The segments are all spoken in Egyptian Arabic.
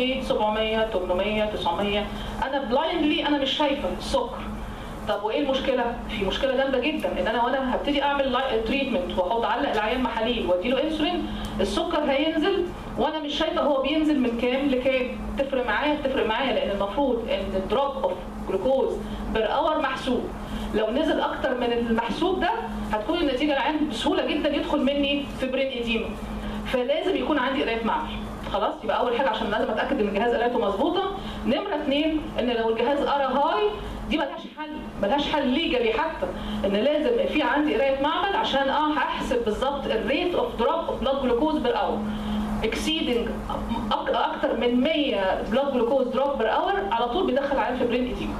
600 700 800 900 انا بلايندلي انا مش شايفه السكر طب وايه المشكله؟ في مشكله جامده جدا ان انا وانا هبتدي اعمل تريتمنت واحط اعلق العيان محاليل واديله انسولين السكر هينزل وانا مش شايفه هو بينزل من كام لكام تفرق معايا تفرق معايا لان المفروض ان الدروب اوف جلوكوز بير اور محسوب لو نزل اكتر من المحسوب ده هتكون النتيجه العيان بسهوله جدا يدخل مني في برين ايديما فلازم يكون عندي قرايه معمل خلاص يبقى اول حاجه عشان لازم اتاكد ان الجهاز قرايته مظبوطه نمره اثنين ان لو الجهاز قرا هاي دي ملهاش حل ملهاش حل ليجالي حتى ان لازم في عندي قرايه معمل عشان اه هحسب بالظبط الريت اوف دروب اوف بلاد جلوكوز بير اور اكسيدنج اكتر من 100 بلاد جلوكوز دروب بير اور على طول بيدخل عيان في برين ايديما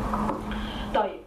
طيب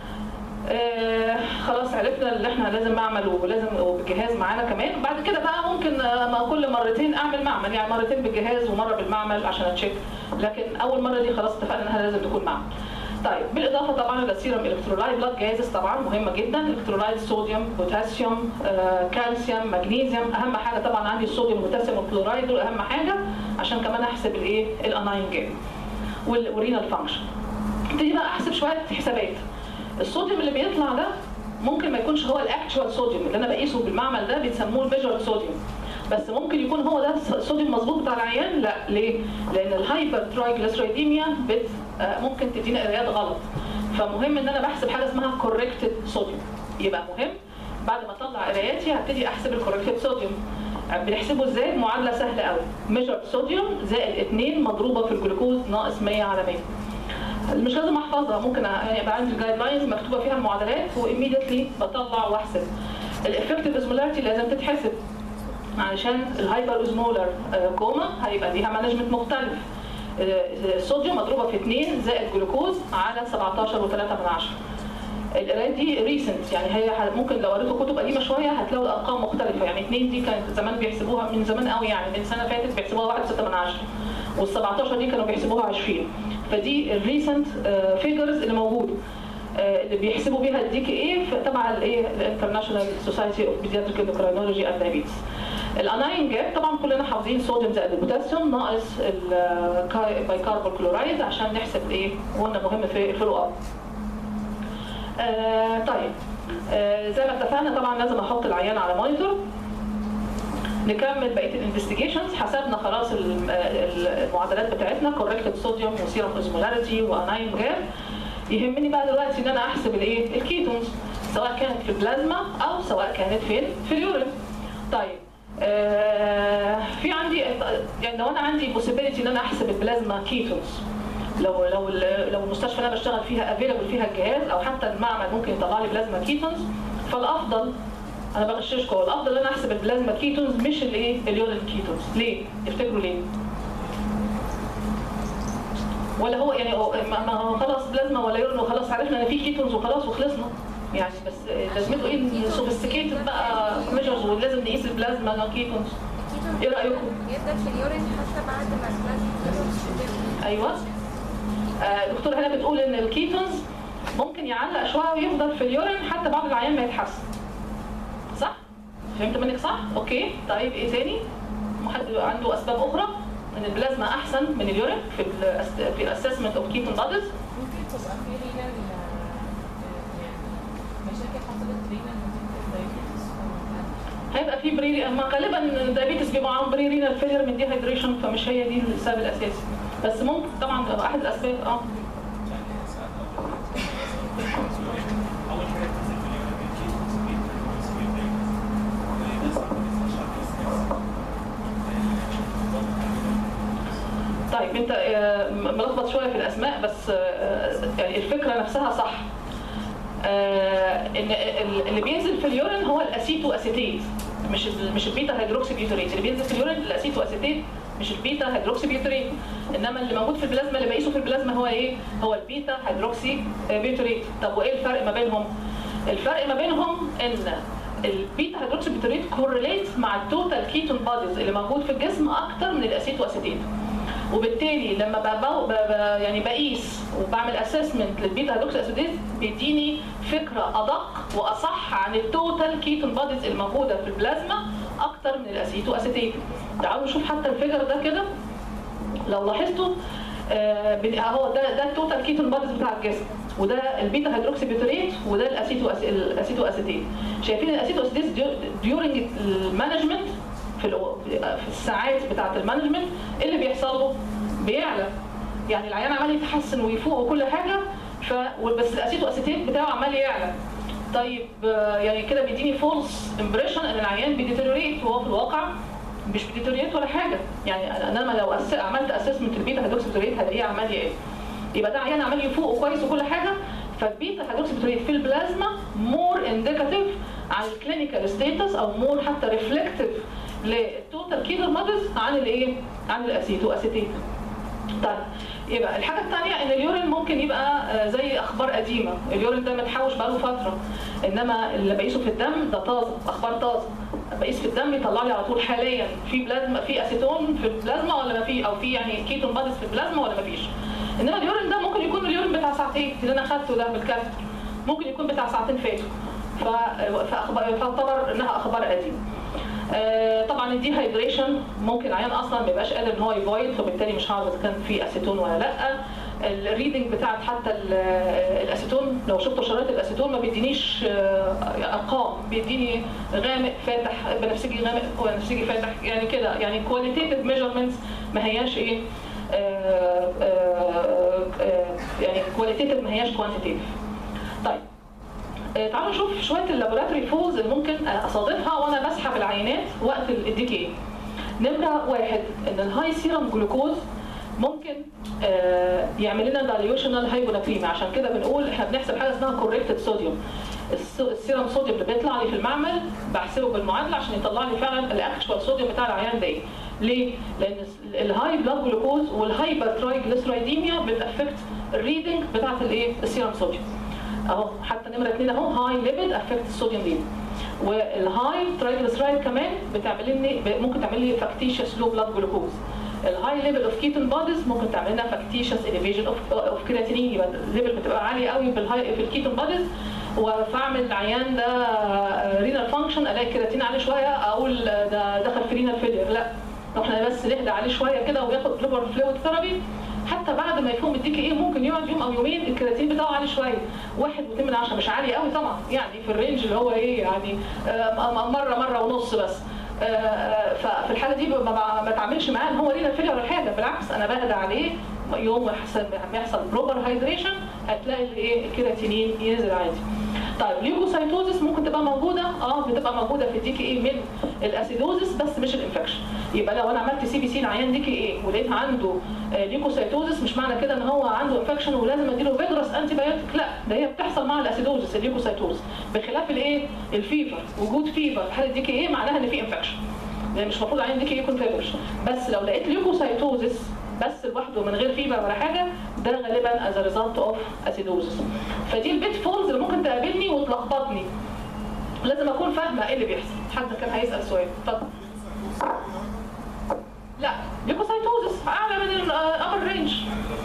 آه خلاص عرفنا اللي احنا لازم اعمل ولازم وبالجهاز معانا كمان بعد كده بقى ممكن آه ما كل مرتين اعمل معمل يعني مرتين بالجهاز ومره بالمعمل عشان اتشيك لكن اول مره دي خلاص اتفقنا انها لازم تكون معمل طيب بالاضافه طبعا الى السيرم الكترولايت بلاد جاهز طبعا مهمه جدا الكترولايت صوديوم بوتاسيوم آه كالسيوم مغنيسيوم اهم حاجه طبعا عندي الصوديوم والبوتاسيوم والكلورايد دول اهم حاجه عشان كمان احسب الايه الاناين جيم والرينال فانكشن ابتدي بقى احسب شويه حسابات الصوديوم اللي بيطلع ده ممكن ما يكونش هو الاكتشوال صوديوم اللي انا بقيسه بالمعمل ده بيسموه الميجر صوديوم بس ممكن يكون هو ده الصوديوم مظبوط بتاع العيان لا ليه؟ لان الهايبر ترايجليسيريديميا بت ممكن تدينا قرايات غلط فمهم ان انا بحسب حاجه اسمها كوركتد صوديوم يبقى مهم بعد ما اطلع قراياتي هبتدي احسب الكوركتد صوديوم بنحسبه ازاي؟ معادله سهله قوي ميجر صوديوم زائد 2 مضروبه في الجلوكوز ناقص 100 على 100 مش لازم احفظها ممكن يبقى عندي الجايد لاينز مكتوبه فيها المعادلات وايميديتلي بطلع واحسب الافكتيف اوزمولاريتي لازم تتحسب علشان الهايبر اوزمولار كوما هيبقى ليها مانجمنت مختلف الصوديوم مضروبه في 2 زائد جلوكوز على 17 و3 من 10 القرايه دي ريسنت يعني هي ممكن لو قريتوا كتب قديمه شويه هتلاقوا الارقام مختلفه يعني 2 دي كانت زمان بيحسبوها من زمان قوي يعني من سنه فاتت بيحسبوها 1.6 من 10 وال 17 دي كانوا بيحسبوها 20 فدي الريسنت فيجرز اللي موجوده اللي بيحسبوا بيها الدي كي اي تبع الايه الانترناشونال سوسايتي اوف بيدياتريك اندوكراينولوجي اند دايابيتس الاناين جاب طبعا كلنا حافظين صوديوم زائد البوتاسيوم ناقص البايكاربون كلورايد عشان نحسب ايه وقلنا مهم في الفولو اب آه طيب آه زي ما اتفقنا طبعا لازم احط العيان على مونيتور نكمل بقيه الانفستيجيشنز حسبنا خلاص المعادلات بتاعتنا كوركتد صوديوم وسيرم اوزمولاريتي واناين جاب يهمني بقى دلوقتي ان انا احسب الايه الكيتونز سواء كانت في البلازما او سواء كانت فين في اليورين طيب آه في عندي يعني لو انا عندي بوسيبيليتي ان انا احسب البلازما كيتونز لو لو لو المستشفى اللي انا بشتغل فيها افيلبل فيها الجهاز او حتى المعمل ممكن يطلع لي بلازما كيتونز فالافضل انا بغششكم الافضل ان انا احسب البلازما كيتونز مش الايه اليورين كيتونز ليه تفتكروا ليه ولا هو يعني ما هو خلاص بلازما ولا يورين وخلاص عرفنا ان في كيتونز وخلاص وخلصنا يعني بس لازمته ايه سوفيستيكيتد بقى ميجرز ولازم نقيس البلازما كيتونز ايه رايكم؟ يفضل في اليورين حتى بعد ما البلازما ايوه آه دكتور هنا بتقول ان الكيتونز ممكن يعلق شويه ويفضل في اليورين حتى بعد العيان ما يتحسن صح؟ فهمت منك صح؟ اوكي طيب ايه تاني؟ حد عنده اسباب اخرى ان البلازما احسن من اليورين في ال في الاسسمنت اوف كيتون بادز ممكن تبقى في رينال يعني مشاكل حصلت رينال نتيجه الدايابيتس هيبقى في بري ما غالبا الدايابيتس بيبقى معاهم بري رينال فيلر من دي هيدريشن فمش هي دي السبب الاساسي بس ممكن طبعا تبقى احد الاسباب اه اول حاجه تنزل في اليوم الكيس بتسبيل بتسبيل طيب انت آه، ملخبط شويه في الاسماء بس آه، يعني الفكره نفسها صح آه، ان ال- اللي بينزل في اليورين هو الاسيتو اسيتيت مش ال- مش البيتا هيدروكسي بيوتريت اللي بينزل في اليورين الاسيتو اسيتيت مش البيتا هيدروكسي بيوتريت انما اللي موجود في البلازما اللي بقيسه في البلازما هو ايه هو البيتا هيدروكسي بيوتريت طب وايه الفرق ما بينهم الفرق ما بينهم ان البيتا هيدروكسي بيوتريت كورليت مع التوتال كيتون بوديز اللي موجود في الجسم اكتر من الاسيتو اسيتيت وبالتالي لما ببو ب... ب... يعني بقيس وبعمل اسسمنت للبيتا هيدروكسي اسيديز بيديني فكره ادق واصح عن التوتال كيتون بوديز الموجوده في البلازما اكتر من الاسيتو اسيتيت تعالوا نشوف حتى الفيجر ده كده لو لاحظتوا آه، بن- اهو ده ده التوتال كيتون بادز بتاع الجسم وده البيتا هيدروكسي بيوتريت وده الاسيتو الاسيتو اسيتيت شايفين الاسيتو اسيتيت ديورنج المانجمنت في الو- في الساعات بتاعه المانجمنت إيه اللي بيحصل له بيعلى يعني العيان عمال يتحسن ويفوق وكل حاجه ف بس الاسيتو اسيتيت بتاعه عمال يعلى طيب آه، يعني كده بيديني فولس امبريشن ان العيان بيديتيريوريت وهو في الواقع مش بيديتيريوريت ولا حاجه يعني أنا- انما لو أس... عملت اسسمنت البيتا هيدروكسيبيتوريت هلاقيه عمال يقل يبقى ده عيان عمال يفوق كويس وكل حاجه فالبيتا هيدروكسيبيتوريت في البلازما مور انديكاتيف عن الكلينيكال ستيتس او مور حتى ريفلكتيف للتوتال كيلر مودز عن الايه؟ عن الاسيتو اسيتيت طيب يبقى الحاجة الثانية إن اليورين ممكن يبقى آه، زي أخبار قديمة، اليورين ده متحوش بقاله فترة، إنما اللي بقيسه في الدم ده طازة، أخبار طازة. بقيس في الدم يطلع لي على طول حاليا في بلازما في أسيتون في البلازما ولا ما في أو في يعني كيتون بادز في البلازما ولا ما فيش. إنما اليورين ده ممكن يكون اليورين بتاع ساعتين اللي أنا خدته ده بالكاث ممكن يكون بتاع ساعتين فاتوا. ف- فأخبار تعتبر إنها أخبار قديمة. آه، طبعا الديهايدريشن ممكن العيان اصلا ما يبقاش قادر ان هو يفويد فبالتالي مش هعرف اذا كان في اسيتون ولا لا الريدنج بتاعت حتى ال- الاسيتون لو شفتوا شرايط الاسيتون ما بيدينيش آه، ارقام بيديني غامق فاتح بنفسجي غامق وبنفسجي فاتح يعني كده يعني كواليتيف ميجرمنتس ما هياش ايه آه، آه، آه، يعني كواليتيف ما هياش كوانتيتيف طيب آه، تعالوا نشوف شويه اللابوراتوري فولز اللي ممكن اصادفها وانا بسحب العينات وقت الديكي نمره واحد ان الهاي سيرم جلوكوز ممكن آه، يعمل لنا دايليوشنال هايبوناتريميا عشان كده بنقول احنا بنحسب حاجه اسمها كوريكتد صوديوم السيرم صوديوم اللي بيطلع لي في المعمل بحسبه بالمعادله عشان يطلع لي فعلا الاكشوال صوديوم بتاع العيان ده ايه ليه؟ لان الهاي بلاد جلوكوز والهايبر ترايجليسرايديميا بتافكت الريدنج بتاعت الايه؟ السيرم صوديوم اهو حتى نمره اثنين اهو هاي ليبيد افكت الصوديوم ريدنج والهاي ترايجليسرايد كمان بتعمل لي ممكن تعمل لي فاكتيشس لو بلاد جلوكوز الهاي ليفل اوف كيتون بوديز ممكن تعمل لنا فاكتيشس اليفيجن اوف اوف كرياتينين يبقى الليفل بتبقى عاليه قوي بالهاي في الكيتون بوديز وفاعمل العيان ده رينال فانكشن الاقي الكرياتين عالي شويه اقول ده دخل في رينال فيلير لا لو احنا بس نهدى عليه شويه كده وياخد ليفر فلويد ثيرابي حتى بعد ما يفوق مديك ايه ممكن يقعد يوم او يومين الكرياتين بتاعه عالي شويه واحد واتنين من عشرة مش عالي قوي طبعا يعني في الرينج اللي هو ايه يعني آه، مره مره ونص بس آه، ففي الحاله دي ما ما بتعاملش معاه ان هو رينا فيلر ولا حاجه بالعكس انا بهدى عليه يوم ما يحصل ما يحصل بروبر هايدريشن هتلاقي الايه الكرياتينين ينزل عادي طيب ليوكوسايتوزس ممكن تبقى موجوده اه بتبقى موجوده في الدي كي اي من الاسيدوزس بس مش الانفكشن يبقى لو انا عملت سي بي سي لعيان دي كي اي ولقيت عنده آه، ليوكوسايتوزس مش معنى كده ان هو عنده انفكشن ولازم اديله فيجرس انتي بايوتيك لا ده هي بتحصل مع الاسيدوزس الليوكوسايتوزس بخلاف الايه الفيفر وجود فيفر في حاله دي كي اي معناها ان في انفكشن يعني مش المفروض عين دي كي يكون فيفرش بس لو لقيت ليوكوسايتوزس بس لوحده من غير فيبر ولا حاجه ده غالبا از ريزلت اوف اسيدوزس فدي البيت فولز اللي ممكن تقابلني وتلخبطني لازم اكون فاهمه ايه اللي بيحصل حد كان هيسال سؤال اتفضل لا ليوكوسايتوزس اعلى من الابر رينج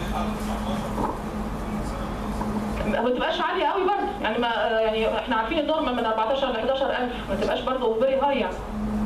ما بتبقاش عاليه قوي برضه يعني ما يعني احنا عارفين النورمال من 14 ل 11000 ما تبقاش برضه فيري هاي يعني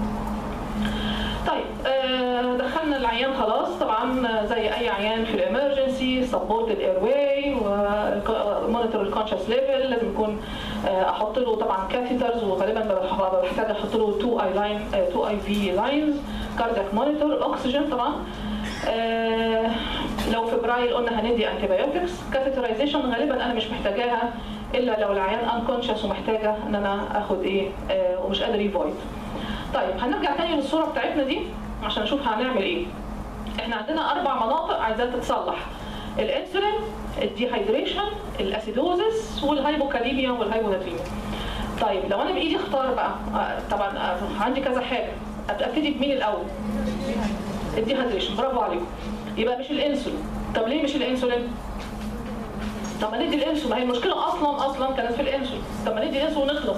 طيب آه، دخلنا العيان خلاص طبعا زي اي عيان في الامرجنسي سبورت الاير واي ومونيتور الكونشس ليفل لازم يكون آه، احط له طبعا كاثيترز وغالبا ببقى بحتاج احط له 2 اي لاين 2 اي في لاينز كاردياك مونيتور الاكسجين طبعا آه، لو فبرايل قلنا هندي انتي بايوتكس كاثيترايزيشن غالبا انا مش محتاجاها الا لو العيان انكونشس ومحتاجه ان انا اخد ايه آه، ومش قادر يفويد طيب هنرجع تاني للصوره بتاعتنا دي عشان نشوف هنعمل ايه احنا عندنا اربع مناطق عايزاها تتصلح الانسولين الديهايدريشن الاسيدوزس والهايبوكاليميا والهايبوناتريميا طيب لو انا بايدي اختار بقى آه، طبعا آه، عندي كذا حاجه أبت- ابتدي بمين الاول الديهايدريشن برافو عليكم يبقى مش الانسولين طب ليه مش الانسولين طب ما ندي الانسولين ما هي المشكله اصلا اصلا كانت في الانسولين طب ما ندي الانسولين ونخلص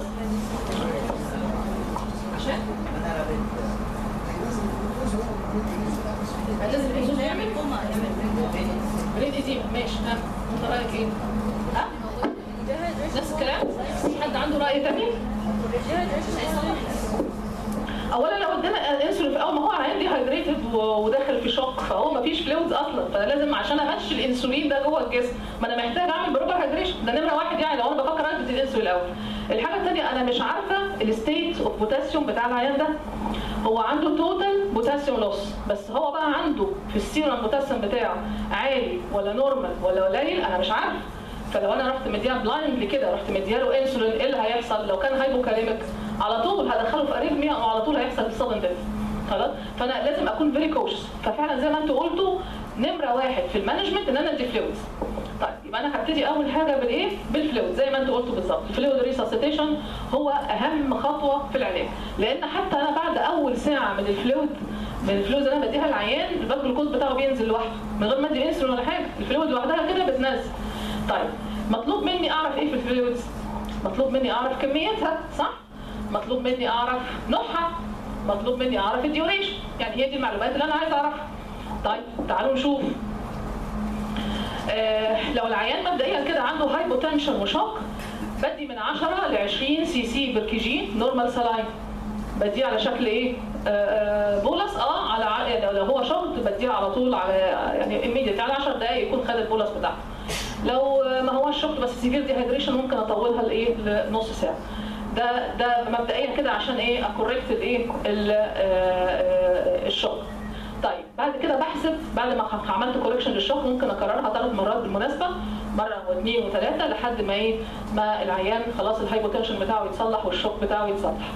عشان لازم الانسولين يعمل بريد ايديما ماشي ها انت رايك ايه؟ ها؟ نفس الكلام؟ حد عنده راي تاني؟ اولا لو ادينا انسولين في اول ما هو عيان دي ديهايدريتد وداخل في شوك فهو ما فيش فلويدز اصلا فانا لازم عشان امشي الانسولين ده جوه الجسم ما انا محتاج اعمل بروبر هايدريشن ده نمره واحد يعني لو انا بفكر ادي الانسولين الاول الحاجه الثانيه انا مش عارفه الستيت اوف بوتاسيوم بتاع العيان ده هو عنده توتال بوتاسيوم لوس بس هو بقى عنده في السيرم بوتاسيوم بتاعه عالي ولا نورمال ولا قليل انا مش عارف فلو انا رحت مديها بلايندلي كده رحت مدياله انسولين ايه اللي هيحصل لو كان هايبوكاليميك على طول هدخله في اريثميا او على طول هيحصل سادن ديث خلاص فانا لازم اكون فيري كوشس ففعلا زي ما انتوا قلتوا نمره واحد في المانجمنت ان انا ادي فلويدز طيب يبقى انا هبتدي اول حاجه بالايه بالفلويد زي ما انتوا قلتوا بالظبط الفلويد ريساسيتيشن هو اهم خطوه في العلاج لان حتى انا بعد اول ساعه من الفلويد من الفلويد اللي انا بديها للعيان البلاد جلوكوز بتاعه بينزل لوحده من غير ما ادي انسولين ولا حاجه الفلويد لوحدها كده بتنزل طيب مطلوب مني اعرف ايه في الفلويدز مطلوب مني اعرف كميتها صح مطلوب مني اعرف نوعها مطلوب مني اعرف الديوريشن يعني هي دي المعلومات اللي انا عايز اعرفها طيب تعالوا نشوف آه لو العيان مبدئيا كده عنده هايبوتنشن وشوك بدي من 10 ل 20 سي سي بر كي جي نورمال سلاين بديه على شكل ايه؟ آه، آه، بولس اه على ع- يعني لو هو شوك بديها على طول على يعني immediate على 10 دقائق يكون خد البولس بتاعته. لو آه، ما هوش شوك بس سيفير ديهايدريشن ممكن اطولها لايه؟ لنص ساعه. ده ده مبدئيا كده عشان ايه؟ اكوركت الايه؟ ال- آه، آه، الشوك. طيب بعد كده بحسب بعد ما خ- عملت كوركشن للشوك ممكن اكررها ثلاث مرات بالمناسبه مره واثنين وثلاثه لحد ما ايه ما العيان خلاص الهايبوتنشن بتاعه يتصلح والشوك بتاعه يتصلح.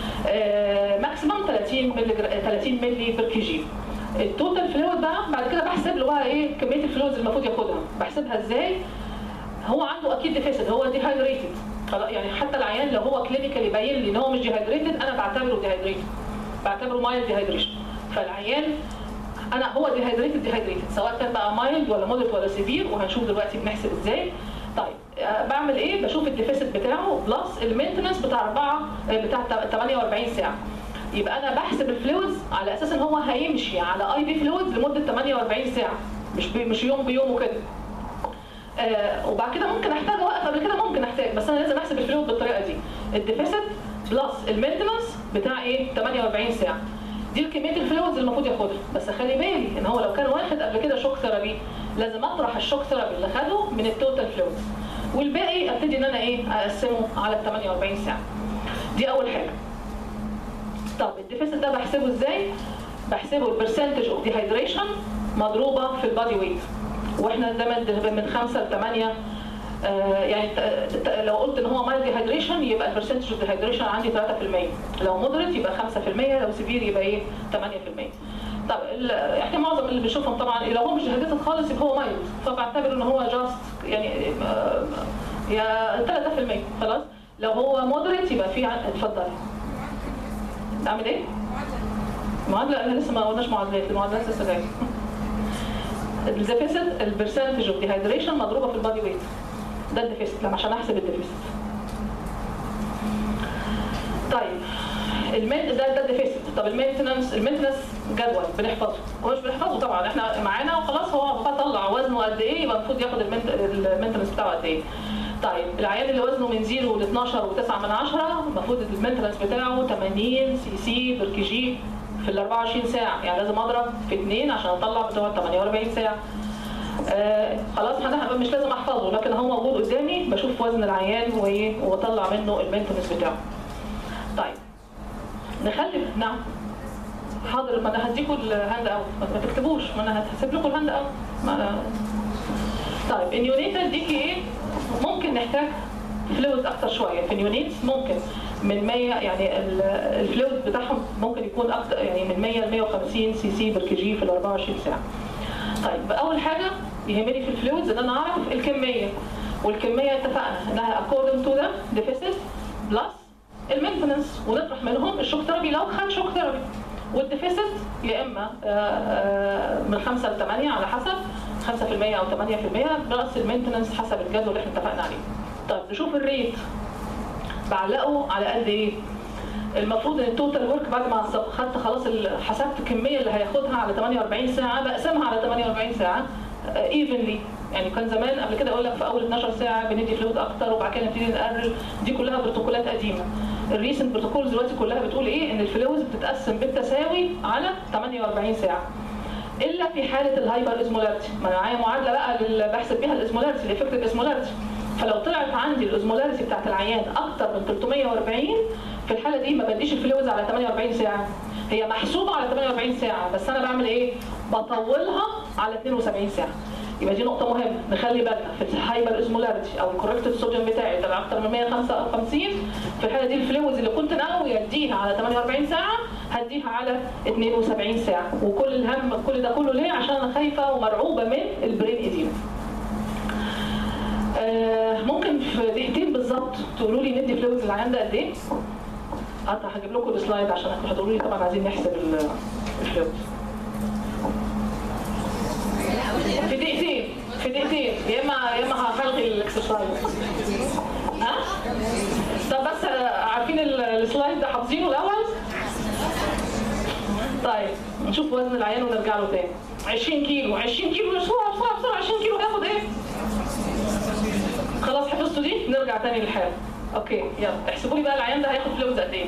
ماكسيمم 30 ملي 30 ملي بير كي جي. التوتال فلويد بقى بعد كده بحسب له بقى ايه كميه الفلويدز اللي المفروض ياخدها بحسبها ازاي هو عنده اكيد ديفيسيت هو ديهايدريتد خلاص يعني حتى العيان لو هو كلينيكال يبين لي ان هو مش ديهايدريتد انا بعتبره ديهايدريتد بعتبره مايلد ديهايدريشن فالعيان انا هو ديهايدريتد ديهايدريتد سواء كان بقى مايلد ولا مودريت ولا سيفير وهنشوف دلوقتي بنحسب ازاي طيب آه، بعمل ايه بشوف الديفيسيت بتاعه بلس المينتنس بتاع 4 بتاع 48 ساعه يبقى انا بحسب الفلويدز على اساس ان هو هيمشي على اي في فلويدز لمده 48 ساعه مش بي مش يوم بيوم وكده آه وبعد كده ممكن احتاج اوقف قبل كده ممكن احتاج بس انا لازم احسب الفلويد بالطريقه دي الديفيسيت بلس المينتنس بتاع ايه 48 ساعه دي كميه الفلويدز اللي المفروض ياخدها بس خلي بالي ان هو لو كان واخد قبل كده شوك ثيرابي لازم اطرح الشوك ثيرابي اللي خده من التوتال فلويدز والباقي ابتدي ان انا ايه اقسمه على ال 48 ساعه دي اول حاجه طب الديفيسيت ده بحسبه ازاي بحسبه البرسنتج اوف ديهايدريشن مضروبه في البادي ويت واحنا دايما من 5 ل 8 آه، يعني ت- ت- لو قلت ان هو مايل ديهايدريشن يبقى البرسنتج اوف ديهايدريشن عندي 3% لو مودريت يبقى 5% لو سيفير يبقى ايه 8% طب ال- احنا معظم اللي بنشوفهم طبعا لو هو مش ديهايدريتد خالص يبقى هو مايل فبعتبر ان هو جاست يعني آه، يا 3% خلاص لو هو مودريت يبقى في عن- اتفضل اعمل ايه؟ معادلة انا لسه ما قلناش معادلات المعادلات لسه جايه الديفيسيت البرسنتج اوف ديهايدريشن مضروبه في البادي ويت ده الديفيسيت لما عشان احسب الديفيسيت طيب المين ده ده الديفيسيت طب المينتنس المينتنس جدول بنحفظه هو مش بنحفظه طبعا احنا معانا وخلاص هو بطلع وزنه قد ايه يبقى المفروض ياخد المينتنس بتاعه قد ايه طيب العيان اللي وزنه من 0 ل 12 و9 من 10 المفروض المينتنس بتاعه 80 سي سي بر كي جي في ال 24 ساعه يعني لازم اضرب في 2 عشان اطلع بتوع 48 ساعه آه خلاص انا مش لازم احفظه لكن هو موجود قدامي بشوف وزن العيان وايه واطلع منه المينتنس بتاعه طيب نخلي نعم حاضر ما انا هديكوا الهاند اوت ما تكتبوش ما انا هسيب لكم الهاند اوت ما طيب النيونيتال ديكي ايه ممكن نحتاج فلويد اكتر شويه في النيونيتس ممكن من 100 يعني ال- الفلويد بتاعهم ممكن يكون اكتر يعني من 100 ل 150 سي سي بر كي جي في ال 24 ساعه طيب اول حاجه يهمني في الفلويدز ان انا اعرف الكميه والكميه اتفقنا انها according to the deficit plus المينتنس ونطرح منهم الشوك ثيرابي لو خد شوك ثيرابي والديفيسيت يا اما آه، آه، من 5 ل 8 على حسب 5% او 8% بلس المينتنس حسب الجدول اللي احنا اتفقنا عليه. طيب نشوف الريت بعلقه على قد ايه؟ المفروض ان التوتال ورك بعد ما خدت خلاص ال- حسبت الكميه اللي هياخدها على 48 ساعه بقسمها على 48 ساعه ايفنلي يعني كان زمان قبل كده اقول لك في اول 12 ساعه بندي فلويد اكتر وبعد كده نبتدي نقلل دي كلها بروتوكولات قديمه الريسنت بروتوكولز دلوقتي كلها بتقول ايه ان الفلويدز بتتقسم بالتساوي على 48 ساعه الا في حاله الهايبر ازمولاريتي ما انا معايا معادله بقى اللي بحسب بيها الازمولاريتي الافكتيف ازمولاريتي فلو طلعت عندي الازمولاريتي بتاعت العيان اكتر من 340 في الحاله دي ما بديش الفلويدز على 48 ساعه هي محسوبه على 48 ساعه بس انا بعمل ايه بطولها على 72 ساعه يبقى دي نقطة مهمة نخلي بالنا في الهايبر ازمولاريتي او الكوركتيف صوديوم بتاعي طلع اكتر من 155 في الحالة دي الفلويدز اللي كنت ناوي اديها على 48 ساعة هديها على 72 ساعة وكل الهم كل ده كله ليه عشان انا خايفة ومرعوبة من البرين ايديما آه ممكن في دقيقتين بالظبط تقولوا لي ندي فلويدز للعيان ده قد ايه؟ حتى هجيب لكم السلايد عشان هتقولوا لي طبعا عايزين نحسب ال- الفلويدز في دقيقتين في دقيقتين يا اما يا اما هلغي الاكسرسايز ها طب بس عارفين ال- السلايد ده حافظينه الاول طيب نشوف وزن العيان ونرجع له تاني 20 كيلو 20 كيلو بسرعه بسرعه بسرعه 20 كيلو هياخد ايه؟ خلاص حفظتوا دي نرجع تاني للحال اوكي يلا احسبوا لي بقى العيان ده هياخد فلويدز قد ايه؟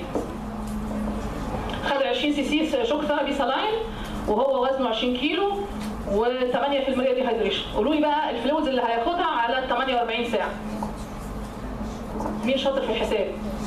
خد 20 سي سي شوك ثيرابي سلاين وهو وزنه 20 كيلو و8% دي هيدريشن قولوا لي بقى الفلويدز اللي هياخدها على 48 ساعه مين شاطر في الحساب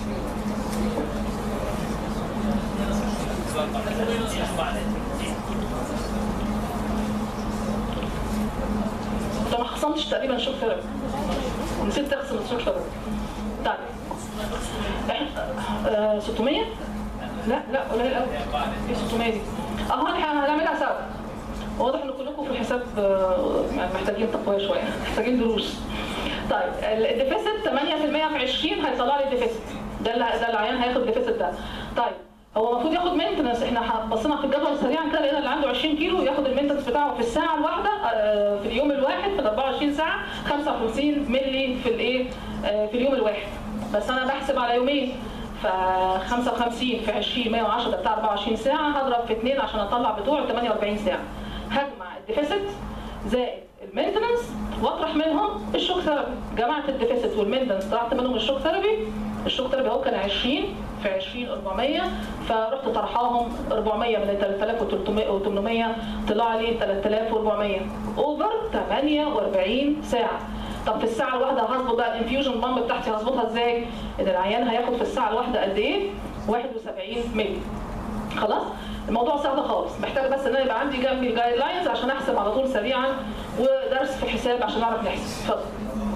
انت ما خصمتش تقريبا شوك ثيرابي نسيت تخصم الشوك ثيرابي طيب احنا آه 600 لا لا قليل قوي ايه 600 دي اهو احنا هنعملها سوا واضح ان كلكم في الحساب آه، يعني محتاجين تقويه شويه محتاجين دروس طيب الديفيسيت 8% في 20 هيطلع لي الديفيسيت ده اللي ده العيان هياخد الديفيسيت ده طيب هو المفروض ياخد مينتنس احنا بصينا في الجدول سريعا كده لقينا اللي عنده 20 كيلو ياخد المينتنس بتاعه في الساعه الواحده آه، في اليوم الواحد في ال 24 ساعه 55 مللي في الايه آه، في اليوم الواحد بس انا بحسب على يومين ف 55 في 20 110 ده بتاع 24 ساعه هضرب في 2 عشان اطلع بتوع 48 ساعه هجمع الديفيسيت زائد المينتنس واطرح منهم الشوك ثيرابي جمعت الديفيسيت والمينتنس طرحت منهم الشوك ثيرابي الشوك ثيرابي اهو كان 20 في 20 400 فرحت طرحاهم 400 من 3800 طلع لي 3400 اوفر 48 ساعه طب في الساعه الواحده هظبط بقى الانفيوجن بامب بتاعتي هظبطها ازاي؟ ان العيان هياخد في الساعه الواحده قد ايه؟ 71 مللي خلاص الموضوع سهل خالص محتاج بس ان انا يبقى عندي جنبي الجايد لاينز عشان احسب على طول سريعا ودرس في الحساب عشان اعرف نحسب اتفضل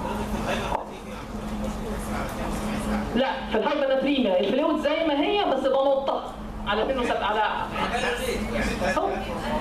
لا في الهايبرناتريميا الفلويد زي ما هي بس بنطها على 72 على أهو.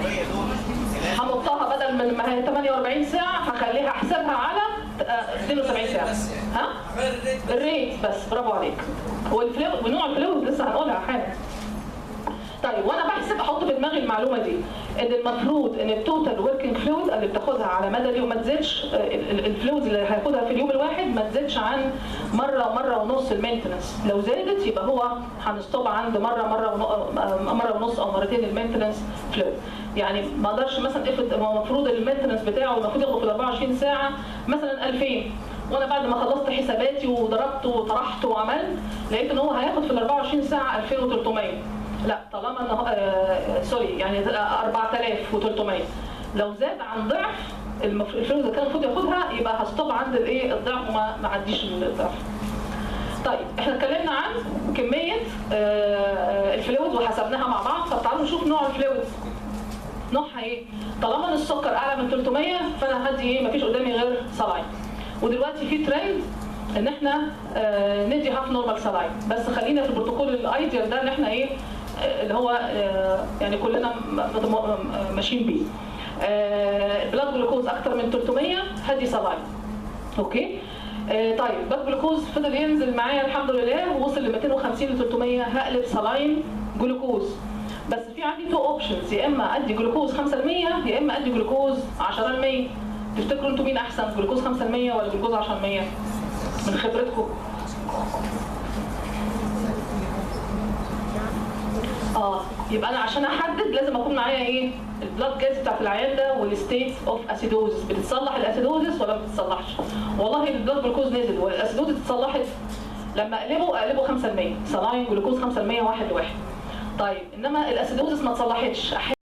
هنطها بدل من ما هي 48 ساعه هخليها احسبها على آه، 72 ساعه ها الريت بس برافو عليك والفلويد ونوع الفلويد لسه هنقولها حالا طيب وانا بحسب احط في دماغي المعلومه دي ان المفروض ان التوتال وركينج فلويد اللي بتاخدها على مدى اليوم ما تزيدش الفلويد اللي هياخدها في اليوم الواحد ما تزيدش عن مره مره ونص المينتنس لو زادت يبقى هو هنستوب عند مره مره ونص مره ونص او مرتين المينتنس فلويد يعني ما اقدرش مثلا افرض هو المفروض المينتنس بتاعه المفروض ياخد في ال 24 ساعه مثلا 2000 وانا بعد ما خلصت حساباتي وضربت وطرحت وعملت لقيت ان هو هياخد في ال 24 ساعه 2300 لا طالما انه آه سوري يعني 4300 لو زاد عن ضعف المف- الفلوس اللي كان المفروض ياخدها يبقى هستوب عند الايه الضعف وما ما عديش الضعف. طيب احنا اتكلمنا عن كميه آه، آه، الفلويد وحسبناها مع بعض طب تعالوا نشوف نوع الفلويد نوعها ايه؟ طالما ان السكر اعلى من 300 فانا هدي ايه؟ مفيش قدامي غير صلاين. ودلوقتي في ترند ان احنا آه، ندي هاف نورمال صلاين بس خلينا في البروتوكول الايديال ده ان احنا ايه آه، اللي هو آه، يعني كلنا م- م- م- ماشيين بيه. آه، البلاد جلوكوز اكتر من 300 هدي صلاين. اوكي؟ آه، طيب بلاد جلوكوز فضل ينزل معايا الحمد لله ووصل ل 250 ل 300 هقلب صلاين جلوكوز. بس في عندي تو اوبشنز يا اما ادي جلوكوز 5% يا اما ادي جلوكوز 10% تفتكروا انتوا مين احسن جلوكوز 5% ولا جلوكوز 10% من خبرتكم اه يبقى انا عشان احدد لازم اكون معايا ايه البلاد جاز بتاعت العيان ده والستيت اوف اسيدوزس بتتصلح الاسيدوزس ولا ما بتتصلحش والله البلاد جلوكوز نزل والاسيدوزس اتصلحت لما اقلبه اقلبه 5% سلاين جلوكوز 5% واحد لواحد طيب انما الاسيدوزس ما تصلحتش